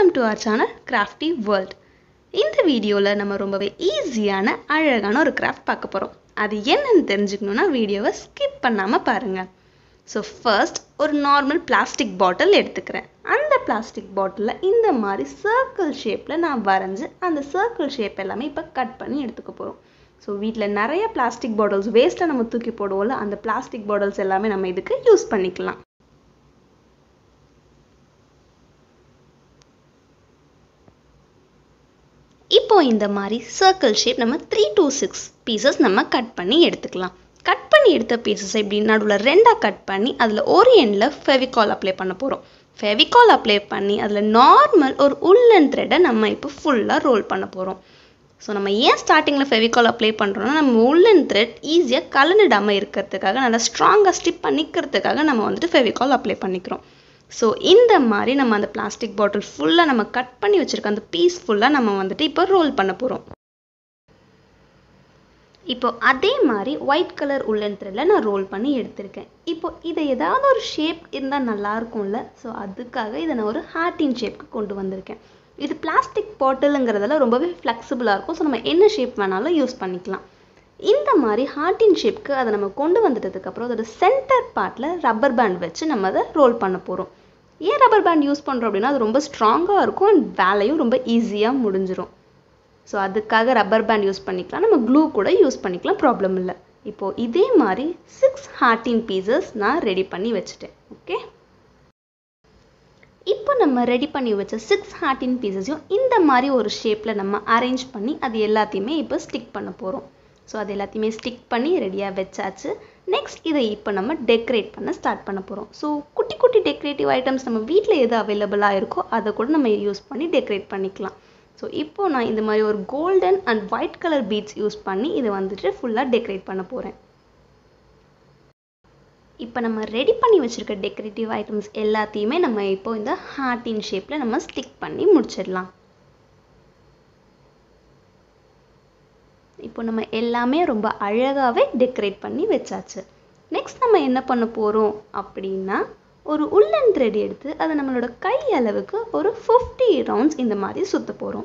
welcome to our channel crafty world இந்த வீடியோவில் நம்ம ரொம்பவே ஈஸியான அழகான ஒரு கிராஃப்ட் பார்க்க போகிறோம் அது என்னன்னு தெரிஞ்சுக்கணுன்னா வீடியோவை ஸ்கிப் பண்ணாமல் பாருங்கள் ஸோ ஃபர்ஸ்ட் ஒரு நார்மல் பிளாஸ்டிக் பாட்டில் எடுத்துக்கிறேன் அந்த பிளாஸ்டிக் பாட்டிலில் இந்த மாதிரி சர்க்கிள் ஷேப்பில் நான் வரைஞ்சி அந்த சர்க்கிள் ஷேப் எல்லாமே இப்போ கட் பண்ணி எடுத்துக்க போகிறோம் ஸோ வீட்டில் நிறைய பிளாஸ்டிக் பாட்டில்ஸ் வேஸ்ட்டாக நம்ம தூக்கி போடுவோம்ல அந்த பிளாஸ்டிக் பாட்டில்ஸ் எல்லாமே நம்ம இதுக்கு யூஸ் பண்ணிக்கலாம் இப்போ இந்த மாதிரி சர்க்கிள் ஷேப் நம்ம த்ரீ to சிக்ஸ் பீசஸ் நம்ம கட் பண்ணி எடுத்துக்கலாம் கட் பண்ணி எடுத்த பீசஸ் இப்படி நடுவில் ரெண்டாக கட் பண்ணி அதில் ஒரு எண்டில் ஃபெவிகால் அப்ளை பண்ண போகிறோம் ஃபெவிகால் அப்ளை பண்ணி அதில் நார்மல் ஒரு உள்ளன் த்ரெட்டை நம்ம இப்போ ஃபுல்லாக ரோல் பண்ண போகிறோம் ஸோ நம்ம ஏன் ஸ்டார்டிங்கில் ஃபெவிகால் அப்ளை பண்ணுறோம்னா நம்ம உள்ளன் த்ரெட் ஈஸியாக கலந்துடாமல் இருக்கிறதுக்காக நல்லா ஸ்ட்ராங்காக ஸ்டிப் பண்ணிக்கிறதுக்காக நம்ம வந்துட்டு ஃபெவிகால் அப்ளை பண்ணிக்கிறோம் ஸோ இந்த மாதிரி நம்ம அந்த பிளாஸ்டிக் பாட்டில் ஃபுல்லாக நம்ம கட் பண்ணி வச்சுருக்க அந்த பீஸ் ஃபுல்லாக நம்ம வந்துட்டு இப்போ ரோல் பண்ண போகிறோம் இப்போ அதே மாதிரி ஒயிட் கலர் உள்ளன் த்ரெட்டில் நான் ரோல் பண்ணி எடுத்திருக்கேன் இப்போ இதை ஏதாவது ஒரு ஷேப் இருந்தால் நல்லா இருக்கும்ல ஸோ அதுக்காக இதை நான் ஒரு ஹார்ட்டின் ஷேப்க்கு கொண்டு வந்திருக்கேன் இது பிளாஸ்டிக் பாட்டிலுங்கிறதால ரொம்பவே ஃப்ளெக்சிபிளாக இருக்கும் ஸோ நம்ம என்ன ஷேப் வேணாலும் யூஸ் பண்ணிக்கலாம் இந்த மாதிரி ஹார்ட்டின் ஷேப்க்கு அதை நம்ம கொண்டு வந்துட்டதுக்கப்புறம் அதோட சென்டர் பார்ட்டில் ரப்பர் பேண்ட் வச்சு நம்ம அதை ரோல் பண்ண போகிறோம் ஏன் ரப்பர் பேண்ட் யூஸ் பண்ணுறோம் அப்படின்னா அது ரொம்ப ஸ்ட்ராங்காக இருக்கும் அண்ட் வேலையும் ரொம்ப ஈஸியாக முடிஞ்சிடும் ஸோ அதுக்காக ரப்பர் பேண்ட் யூஸ் பண்ணிக்கலாம் நம்ம க்ளூ கூட யூஸ் பண்ணிக்கலாம் ப்ராப்ளம் இல்லை இப்போது இதே மாதிரி சிக்ஸ் ஹார்ட்டின் பீசஸ் நான் ரெடி பண்ணி வச்சுட்டேன் ஓகே இப்போ நம்ம ரெடி பண்ணி வச்ச சிக்ஸ் ஹார்ட்டின் பீசஸையும் இந்த மாதிரி ஒரு ஷேப்பில் நம்ம அரேஞ்ச் பண்ணி அது எல்லாத்தையுமே இப்போ ஸ்டிக் பண்ண போகிறோம் ஸோ அது எல்லாத்தையுமே ஸ்டிக் பண்ணி ரெடியாக வச்சாச்சு நெக்ஸ்ட் இதை இப்போ நம்ம டெக்கரேட் பண்ண ஸ்டார்ட் பண்ண போகிறோம் ஸோ குட்டி குட்டி டெக்கரேட்டிவ் ஐட்டம்ஸ் நம்ம வீட்டில் எது அவைலபிளாக இருக்கோ அதை கூட நம்ம யூஸ் பண்ணி டெக்கரேட் பண்ணிக்கலாம் ஸோ இப்போது நான் இந்த மாதிரி ஒரு golden and white colour beads use பண்ணி இதை வந்துட்டு ஃபுல்லாக டெக்கரேட் பண்ண போகிறேன் இப்போ நம்ம ரெடி பண்ணி வச்சுருக்க டெக்கரேட்டிவ் ஐட்டம்ஸ் எல்லாத்தையுமே நம்ம இப்போ இந்த ஹார்ட்டின் ஷேப்பில் நம்ம ஸ்டிக் பண்ணி முடிச்சிடலாம் இப்போ நம்ம எல்லாமே ரொம்ப அழகாகவே டெக்கரேட் பண்ணி வச்சாச்சு நெக்ஸ்ட் நம்ம என்ன பண்ண போகிறோம் அப்படின்னா ஒரு உள்ளன் த்ரெட் எடுத்து அதை நம்மளோட கை அளவுக்கு ஒரு ஃபிஃப்டி ரவுண்ட்ஸ் இந்த மாதிரி சுற்ற போகிறோம்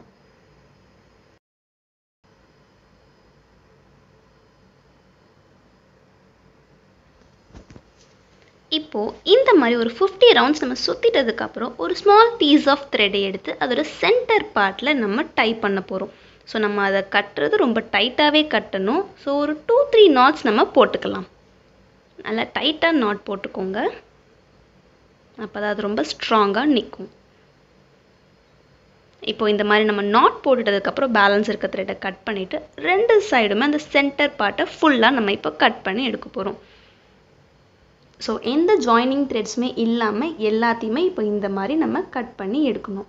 இப்போது இந்த மாதிரி ஒரு ஃபிஃப்டி ரவுண்ட்ஸ் நம்ம சுற்றிட்டதுக்கப்புறம் ஒரு ஸ்மால் பீஸ் ஆஃப் த்ரெட்டை எடுத்து அதோட சென்டர் பார்ட்டில் நம்ம டை பண்ண போகிறோம் ஸோ நம்ம அதை கட்டுறது ரொம்ப டைட்டாகவே கட்டணும் ஸோ ஒரு டூ த்ரீ நாட்ஸ் நம்ம போட்டுக்கலாம் நல்லா டைட்டாக நாட் போட்டுக்கோங்க அப்போ தான் அது ரொம்ப ஸ்ட்ராங்காக நிற்கும் இப்போ இந்த மாதிரி நம்ம நாட் போட்டுட்டதுக்கப்புறம் பேலன்ஸ் இருக்க த்ரெட்டை கட் பண்ணிவிட்டு ரெண்டு சைடுமே அந்த சென்டர் பார்ட்டை ஃபுல்லாக நம்ம இப்போ கட் பண்ணி எடுக்க போகிறோம் ஸோ எந்த ஜாயினிங் த்ரெட்ஸுமே இல்லாமல் எல்லாத்தையுமே இப்போ இந்த மாதிரி நம்ம கட் பண்ணி எடுக்கணும்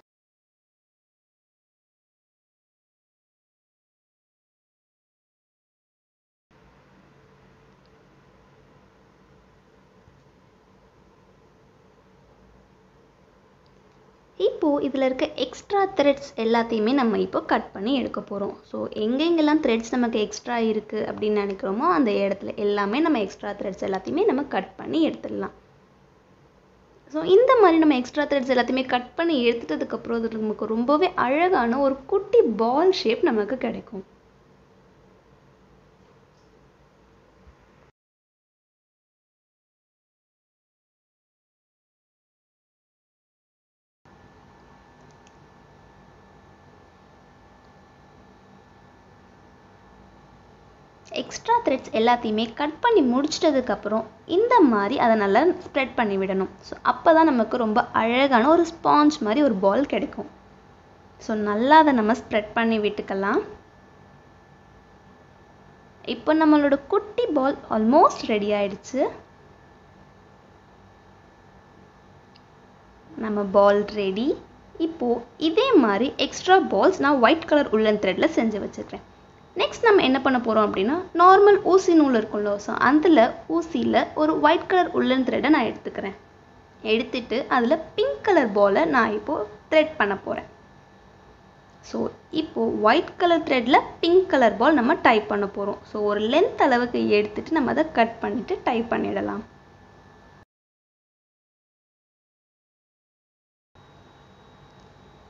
இப்போது இதில் இருக்க எக்ஸ்ட்ரா த்ரெட்ஸ் எல்லாத்தையுமே நம்ம இப்போ கட் பண்ணி எடுக்க போகிறோம் ஸோ எங்கெங்கெல்லாம் த்ரெட்ஸ் நமக்கு எக்ஸ்ட்ரா இருக்குது அப்படின்னு நினைக்கிறோமோ அந்த இடத்துல எல்லாமே நம்ம எக்ஸ்ட்ரா த்ரெட்ஸ் எல்லாத்தையுமே நம்ம கட் பண்ணி எடுத்துடலாம் ஸோ இந்த மாதிரி நம்ம எக்ஸ்ட்ரா த்ரெட்ஸ் எல்லாத்தையுமே கட் பண்ணி எடுத்துட்டதுக்கப்புறம் அது நமக்கு ரொம்பவே அழகான ஒரு குட்டி பால் ஷேப் நமக்கு கிடைக்கும் எக்ஸ்ட்ரா த்ரெட்ஸ் எல்லாத்தையுமே கட் பண்ணி முடிச்சிட்டதுக்கப்புறம் இந்த மாதிரி அதை நல்லா ஸ்ப்ரெட் பண்ணி விடணும் ஸோ அப்போ தான் நமக்கு ரொம்ப அழகான ஒரு ஸ்பாஞ்ச் மாதிரி ஒரு பால் கிடைக்கும் ஸோ நல்லா அதை நம்ம ஸ்ப்ரெட் பண்ணி விட்டுக்கலாம் இப்போ நம்மளோட குட்டி பால் ஆல்மோஸ்ட் ரெடி ஆயிடுச்சு நம்ம பால் ரெடி இப்போது இதே மாதிரி எக்ஸ்ட்ரா பால்ஸ் நான் ஒயிட் கலர் உள்ளன் த்ரெட்டில் செஞ்சு வச்சுருக்கேன் நெக்ஸ்ட் நம்ம என்ன பண்ண போகிறோம் அப்படின்னா நார்மல் ஊசி நூல் இருக்கும்ல ஸோ அதில் ஊசியில் ஒரு ஒயிட் கலர் உள்ளன் த்ரெட்டை நான் எடுத்துக்கிறேன் எடுத்துட்டு அதில் பிங்க் கலர் பாலை நான் இப்போது த்ரெட் பண்ண போகிறேன் ஸோ இப்போது ஒயிட் கலர் த்ரெட்டில் பிங்க் கலர் பால் நம்ம டைப் பண்ண போகிறோம் ஸோ ஒரு லென்த் அளவுக்கு எடுத்துட்டு நம்ம அதை கட் பண்ணிவிட்டு டைப் பண்ணிடலாம்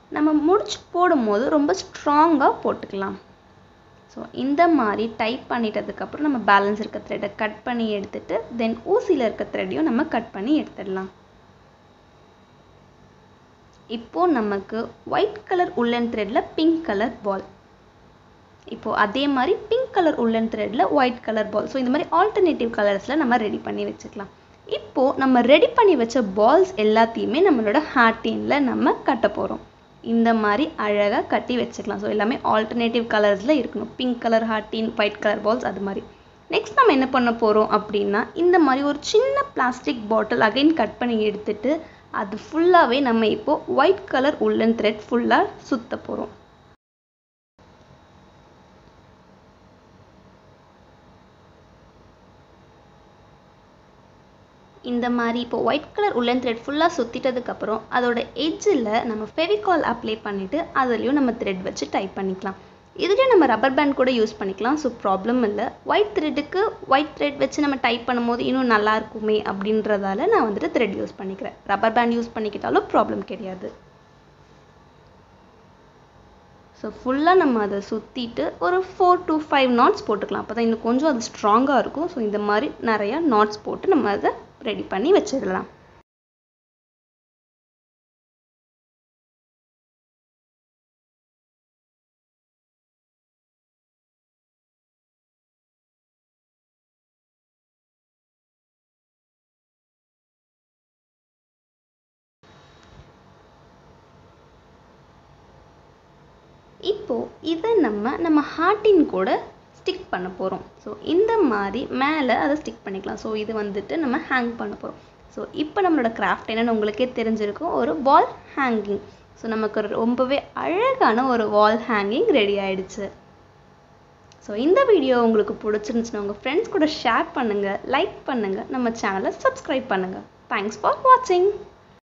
நம்ம முடிச்சு போடும்போது ரொம்ப ஸ்ட்ராங்காக போட்டுக்கலாம் ஸோ இந்த மாதிரி டைப் பண்ணிட்டதுக்கப்புறம் நம்ம பேலன்ஸ் இருக்க த்ரெட்டை கட் பண்ணி எடுத்துட்டு தென் ஊசியில் இருக்க த்ரெட்டையும் நம்ம கட் பண்ணி எடுத்துடலாம் இப்போ நமக்கு white colour woollen த்ரெட்டில் pink colour பால் இப்போ அதே மாதிரி பிங்க் கலர் உள்ளன் த்ரெட்டில் ஒயிட் கலர் பால் ஸோ இந்த மாதிரி ஆல்டர்னேட்டிவ் கலர்ஸில் நம்ம ரெடி பண்ணி வச்சுக்கலாம் இப்போ நம்ம ரெடி பண்ணி வச்ச பால்ஸ் எல்லாத்தையுமே நம்மளோட ஹார்டினில் நம்ம கட்ட போகிறோம் இந்த மாதிரி அழகாக கட்டி வச்சுக்கலாம் ஸோ எல்லாமே ஆல்டர்னேட்டிவ் கலர்ஸில் இருக்கணும் பிங்க் கலர் ஹார்டின் ஒயிட் கலர் பால்ஸ் அது மாதிரி நெக்ஸ்ட் நம்ம என்ன பண்ண போகிறோம் அப்படின்னா இந்த மாதிரி ஒரு சின்ன பிளாஸ்டிக் பாட்டில் அகைன் கட் பண்ணி எடுத்துட்டு அது ஃபுல்லாகவே நம்ம இப்போ ஒயிட் கலர் உள்ளன் த்ரெட் ஃபுல்லாக சுத்த போகிறோம் இந்த மாதிரி இப்போ ஒயிட் கலர் உள்ளன் த்ரெட் ஃபுல்லாக சுற்றிட்டதுக்கப்புறம் அதோட எட்ஜில் நம்ம ஃபெவிகால் அப்ளை பண்ணிவிட்டு அதுலேயும் நம்ம த்ரெட் வச்சு டைப் பண்ணிக்கலாம் இதுலேயும் நம்ம ரப்பர் பேண்ட் கூட யூஸ் பண்ணிக்கலாம் ஸோ ப்ராப்ளம் இல்லை ஒயிட் த்ரெட்டுக்கு ஒயிட் த்ரெட் வச்சு நம்ம டைப் பண்ணும்போது இன்னும் நல்லா இருக்குமே அப்படின்றதால நான் வந்துட்டு த்ரெட் யூஸ் பண்ணிக்கிறேன் ரப்பர் பேண்ட் யூஸ் பண்ணிக்கிட்டாலும் ப்ராப்ளம் கிடையாது ஸோ ஃபுல்லாக நம்ம அதை சுற்றிட்டு ஒரு ஃபோர் டு ஃபைவ் நாட்ஸ் போட்டுக்கலாம் அப்போ தான் இன்னும் கொஞ்சம் அது ஸ்ட்ராங்காக இருக்கும் ஸோ இந்த மாதிரி நிறையா நாட்ஸ் போட்டு நம்ம அதை ரெடி பண்ணி வச்சிடலாம் இப்போ இதை நம்ம நம்ம ஹார்ட்டின் கூட ஸ்டிக் பண்ண போகிறோம் ஸோ இந்த மாதிரி மேலே அதை ஸ்டிக் பண்ணிக்கலாம் ஸோ இது வந்துட்டு நம்ம ஹேங் பண்ண போகிறோம் ஸோ இப்போ நம்மளோட கிராஃப்ட் என்னன்னு உங்களுக்கே தெரிஞ்சிருக்கும் ஒரு வால் ஹேங்கிங் ஸோ நமக்கு ரொம்பவே அழகான ஒரு வால் ஹேங்கிங் ரெடி ஆயிடுச்சு ஸோ இந்த வீடியோ உங்களுக்கு பிடிச்சிருந்துச்சுன்னா உங்கள் ஃப்ரெண்ட்ஸ் கூட ஷேர் பண்ணுங்கள் லைக் பண்ணுங்கள் நம்ம சேனலை சப்ஸ்கிரைப் பண்ணுங்கள் தேங்க்ஸ் ஃபார் வாட்சிங்